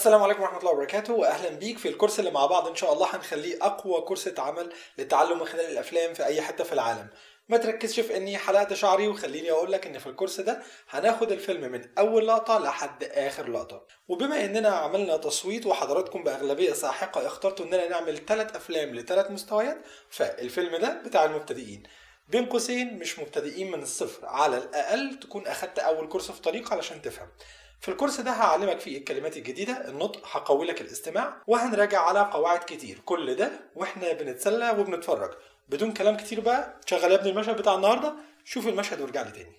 السلام عليكم ورحمة الله وبركاته وأهلا بيك في الكورس اللي مع بعض إن شاء الله هنخليه أقوى كورس اتعمل للتعلم من خلال الأفلام في أي حتة في العالم ما تركزش في إني حلقت شعري وخليني أقول لك إن في الكورس ده هناخد الفيلم من أول لقطة لحد آخر لقطة وبما إننا عملنا تصويت وحضراتكم بأغلبية ساحقة اخترتوا إننا نعمل ثلاث أفلام لثلاث مستويات فالفيلم ده بتاع المبتدئين بين قوسين مش مبتدئين من الصفر على الأقل تكون أخدت أول كورس في طريق علشان تفهم في الكورس ده هعلمك فيه الكلمات الجديدة النطق هقوي لك الاستماع وهنراجع على قواعد كتير كل ده واحنا بنتسلى وبنتفرج بدون كلام كتير بقى شغل يا ابني المشهد بتاع النهارده شوف المشهد وارجع لي تاني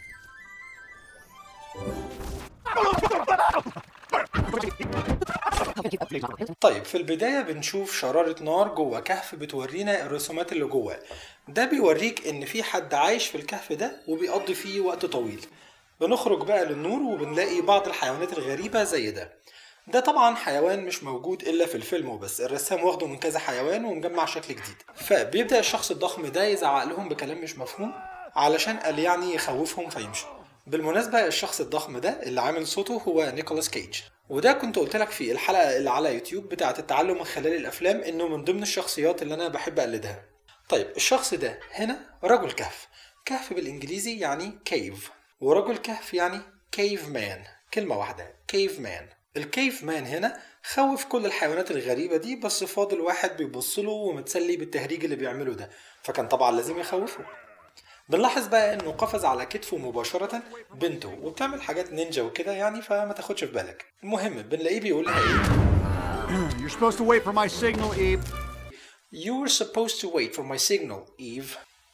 طيب في البداية بنشوف شرارة نار جوه كهف بتورينا الرسومات اللي جواه ده بيوريك ان في حد عايش في الكهف ده وبيقضي فيه وقت طويل بنخرج بقى للنور وبنلاقي بعض الحيوانات الغريبة زي ده ده طبعا حيوان مش موجود الا في الفيلم وبس الرسام واخده من كذا حيوان ومجمع شكل جديد فبيبدا الشخص الضخم ده يزعق لهم بكلام مش مفهوم علشان قال يعني يخوفهم فيمشوا بالمناسبة الشخص الضخم ده اللي عامل صوته هو نيكولاس كيج وده كنت قلت لك في الحلقة اللي على يوتيوب بتاعة التعلم من خلال الأفلام إنه من ضمن الشخصيات اللي أنا بحب أقلدها طيب الشخص ده هنا رجل كهف كهف بالإنجليزي يعني كيف ورجل كهف يعني كيف مان كلمة واحدة كيف مان الكيف مان هنا خوف كل الحيوانات الغريبة دي بس فاضل واحد بيبص له ومتسلي بالتهريج اللي بيعمله ده فكان طبعا لازم يخوفه بنلاحظ بقى انه قفز على كتفه مباشرة بنته وبتعمل حاجات نينجا وكده يعني فما تاخدش في بالك المهم بنلاقيه بيقول لها ايه You're supposed to wait for my signal, Eve. You were supposed to wait for my signal, Eve.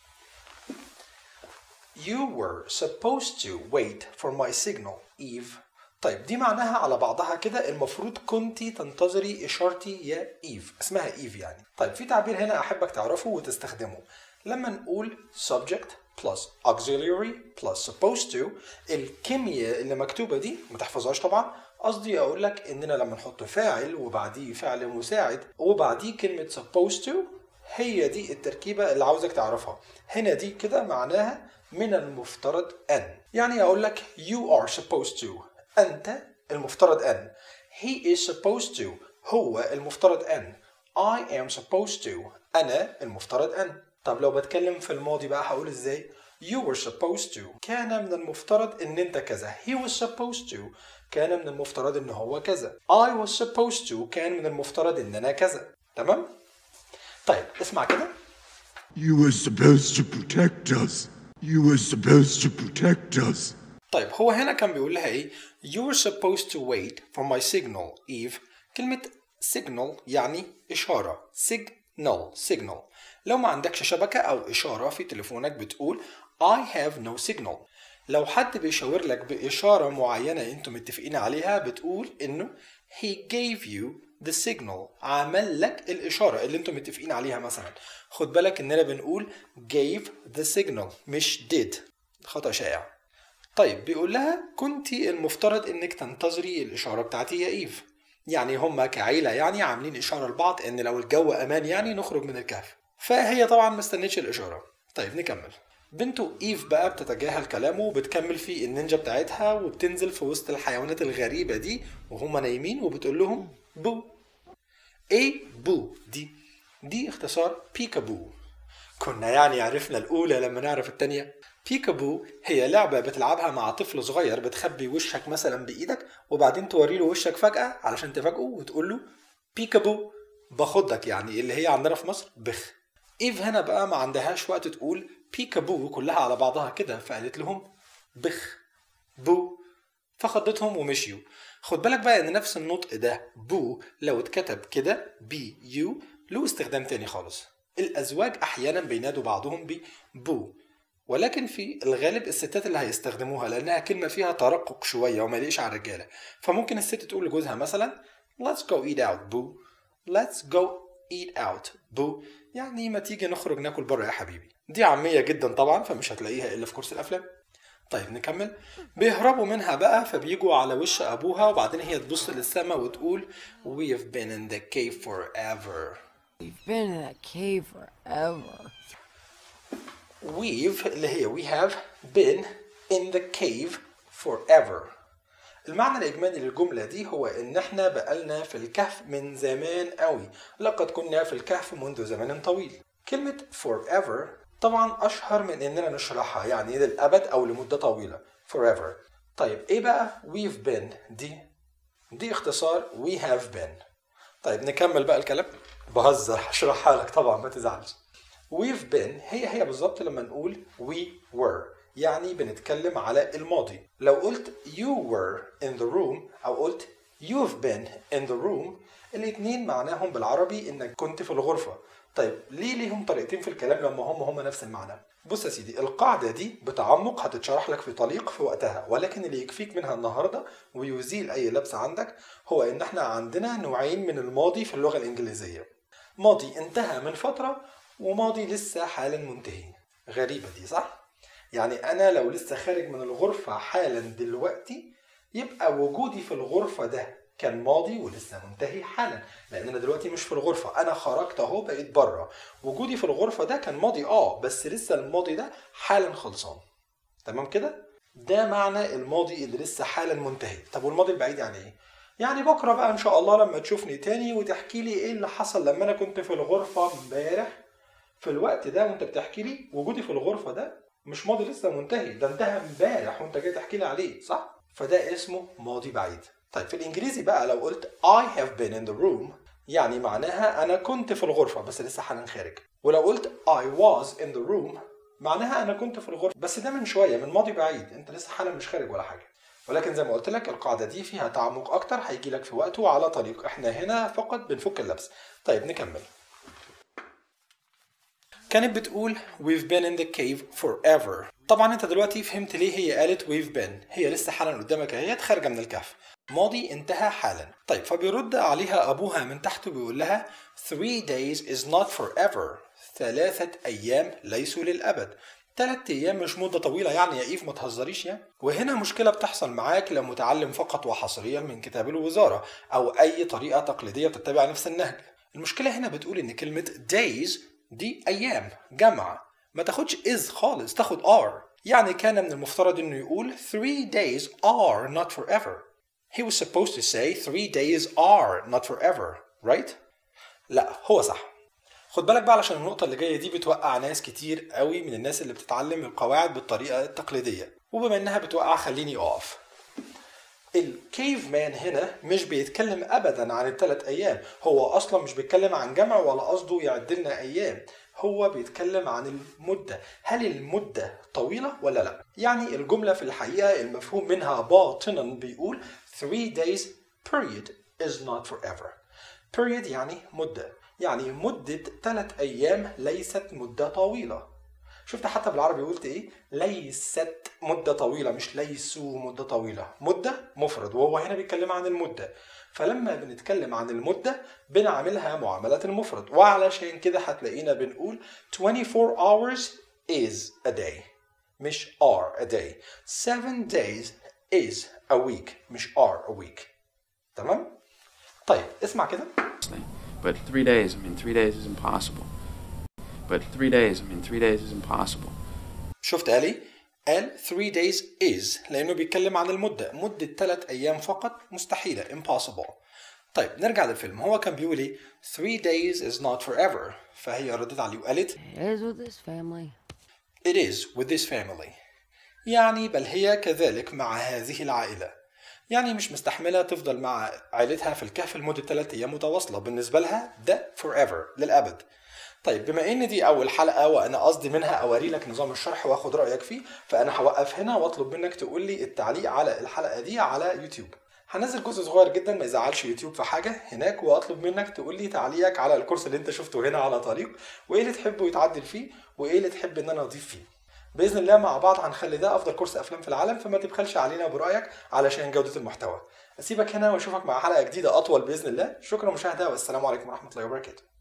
You were supposed to wait for my signal, Eve. طيب دي معناها على بعضها كده المفروض كنتي تنتظري إشارتي يا إيف اسمها إيف يعني طيب في تعبير هنا أحبك تعرفه وتستخدمه لما نقول subject plus auxiliary plus supposed to الكيمياء اللي مكتوبة دي ما تحفظهاش طبعا قصدي اقول لك اننا لما نحط فاعل وبعديه فعل مساعد وبعديه كلمة supposed to هي دي التركيبة اللي عاوزك تعرفها هنا دي كده معناها من المفترض أن يعني أقول لك you are supposed to أنت المفترض أن he is supposed to هو المفترض أن I am supposed to أنا المفترض أن طب لو بتكلم في الماضي بقى هقول ازاي You were supposed to كان من المفترض ان انت كذا He was supposed to كان من المفترض ان هو كذا I was supposed to كان من المفترض ان انا كذا تمام طيب اسمع كده You were supposed to protect us. You were supposed to protect us. طيب هو هنا كان بيقول لها ايه You were supposed to wait for my signal Eve كلمة signal يعني إشارة signal signal لو ما عندكش شبكة أو إشارة في تليفونك بتقول I have no signal لو حد بيشاور لك بإشارة معينة أنتم متفقين عليها بتقول إنه he gave you the signal عمل لك الإشارة اللي أنتم متفقين عليها مثلا خد بالك إننا بنقول gave the signal مش did خطأ شائع طيب بيقول لها كنت المفترض انك تنتظري الاشاره بتاعتي يا ايف يعني هما كعيله يعني عاملين اشاره لبعض ان لو الجو امان يعني نخرج من الكهف فهي طبعا ما استنتش الاشاره طيب نكمل بنته ايف بقى بتتجاهل كلامه وبتكمل في النينجا بتاعتها وبتنزل في وسط الحيوانات الغريبه دي وهم نايمين وبتقول لهم بو ايه بو دي دي اختصار بيكابو كنا يعني عرفنا الأولى لما نعرف التانية بيكابو هي لعبة بتلعبها مع طفل صغير بتخبي وشك مثلا بإيدك وبعدين توري له وشك فجأة علشان تفاجئه وتقول له بيكابو باخدك يعني اللي هي عندنا في مصر بخ إيف هنا بقى ما عندهاش وقت تقول بيكابو كلها على بعضها كده فقالت لهم بخ بو فخضتهم ومشيوا خد بالك بقى ان نفس النطق ده بو لو اتكتب كده بي يو له استخدام تاني خالص الازواج احيانا بينادوا بعضهم ببو ولكن في الغالب الستات اللي هيستخدموها لانها كلمه فيها ترقق شويه وما يليقش على الرجاله فممكن الست تقول لجوزها مثلا let's go eat out boo let's go eat out boo يعني ما تيجي نخرج ناكل بره يا حبيبي دي عاميه جدا طبعا فمش هتلاقيها الا في كورس الافلام طيب نكمل بيهربوا منها بقى فبيجوا على وش ابوها وبعدين هي تبص للسما وتقول we have been in the cave forever We've been in that cave forever. we've اللي هي we have been in the cave forever المعنى الإجمالي للجملة دي هو إن إحنا بقالنا في الكهف من زمان قوي لقد كنا في الكهف منذ زمن طويل كلمة forever طبعا أشهر من إننا نشرحها يعني للأبد أو لمدة طويلة forever طيب إيه بقى we've been دي دي اختصار we have been طيب نكمل بقى الكلام بهزر هشرحها لك طبعا ما تزعلش we've been هي هي بالظبط لما نقول we were يعني بنتكلم على الماضي لو قلت you were in the room أو قلت you've been in the room الاتنين معناهم بالعربي انك كنت في الغرفة طيب ليه ليهم طريقتين في الكلام لما هم هم نفس المعنى بص يا سيدي القاعدة دي بتعمق هتتشرح لك في طليق في وقتها ولكن اللي يكفيك منها النهاردة ويزيل أي لبس عندك هو إن إحنا عندنا نوعين من الماضي في اللغة الإنجليزية ماضي انتهى من فترة وماضي لسه حالا منتهي غريبة دي صح؟ يعني أنا لو لسه خارج من الغرفة حالا دلوقتي يبقى وجودي في الغرفة ده كان ماضي ولسه منتهي حالا لان انا دلوقتي مش في الغرفه انا خرجت اهو بقيت بره وجودي في الغرفه ده كان ماضي اه بس لسه الماضي ده حالا خلصان تمام كده ده معنى الماضي اللي لسه حالا منتهي طب والماضي البعيد يعني ايه يعني بكره بقى ان شاء الله لما تشوفني تاني وتحكي لي ايه اللي حصل لما انا كنت في الغرفه امبارح في الوقت ده وانت بتحكي لي وجودي في الغرفه ده مش ماضي لسه منتهي ده انتهى امبارح وانت جاي تحكي لي عليه صح فده اسمه ماضي بعيد طيب في الانجليزي بقى لو قلت I have been in the room يعني معناها انا كنت في الغرفه بس لسه حالا خارج ولو قلت I was in the room معناها انا كنت في الغرفه بس ده من شويه من ماضي بعيد انت لسه حالا مش خارج ولا حاجه ولكن زي ما قلت لك القاعده دي فيها تعمق اكتر هيجي لك في وقته على طريق احنا هنا فقط بنفك اللبس طيب نكمل كانت بتقول we've been in the cave forever طبعا انت دلوقتي فهمت ليه هي قالت we've been هي لسه حالا قدامك اهي خارجه من الكهف ماضي انتهى حالا طيب فبيرد عليها ابوها من تحت وبيقول لها three days is not forever ثلاثة ايام ليسوا للابد ثلاث ايام مش مده طويله يعني يا ايف ما تهزريش يعني وهنا مشكله بتحصل معاك لو متعلم فقط وحصريا من كتاب الوزاره او اي طريقه تقليديه بتتبع نفس النهج المشكله هنا بتقول ان كلمه days دي ايام جمع ما تاخدش is خالص تاخد are يعني كان من المفترض انه يقول three days are not forever he was supposed to say three days are not forever right لا هو صح خد بالك بقى علشان النقطة اللي جاية دي بتوقع ناس كتير قوي من الناس اللي بتتعلم القواعد بالطريقة التقليدية وبما انها بتوقع خليني اقف الكيف مان هنا مش بيتكلم ابدا عن الثلاث ايام هو اصلا مش بيتكلم عن جمع ولا قصده يعد لنا ايام هو بيتكلم عن المدة هل المدة طويلة ولا لا يعني الجملة في الحقيقة المفهوم منها باطنا بيقول three days period is not forever period يعني مدة يعني مدة ثلاث أيام ليست مدة طويلة شفت حتى بالعربي قلت ايه ليست مدة طويلة مش ليسوا مدة طويلة مدة مفرد وهو هنا بيتكلم عن المدة فلما بنتكلم عن المدة بنعملها معاملة المفرد وعلشان كده هتلاقينا بنقول 24 hours is a day مش are a day 7 days is a week مش are a week تمام؟ طيب اسمع كده But three days, I mean, three days is impossible. But three days, I mean, three days is impossible. شفت قال ايه؟ قال 3 days is لانه بيتكلم عن المده مده 3 ايام فقط مستحيله impossible طيب نرجع للفيلم هو كان بيقول ايه 3 days is not forever فهي ردت عليه وقالت It is with this family. it is with this family يعني بل هي كذلك مع هذه العائله يعني مش مستحمله تفضل مع عائلتها في الكهف لمده 3 ايام متواصله بالنسبه لها ده forever للابد طيب بما ان دي اول حلقه وانا قصدي منها اوري لك نظام الشرح واخد رايك فيه فانا هوقف هنا واطلب منك تقول لي التعليق على الحلقه دي على يوتيوب هنزل جزء صغير جدا ما يزعلش يوتيوب في حاجه هناك واطلب منك تقول لي تعليقك على الكورس اللي انت شفته هنا على طريق وايه اللي تحبه يتعدل فيه وايه اللي تحب ان انا اضيف فيه باذن الله مع بعض هنخلي ده افضل كورس افلام في العالم فما تبخلش علينا برايك علشان جوده المحتوى اسيبك هنا واشوفك مع حلقه جديده اطول باذن الله شكرا مشاهده والسلام عليكم ورحمه الله وبركاته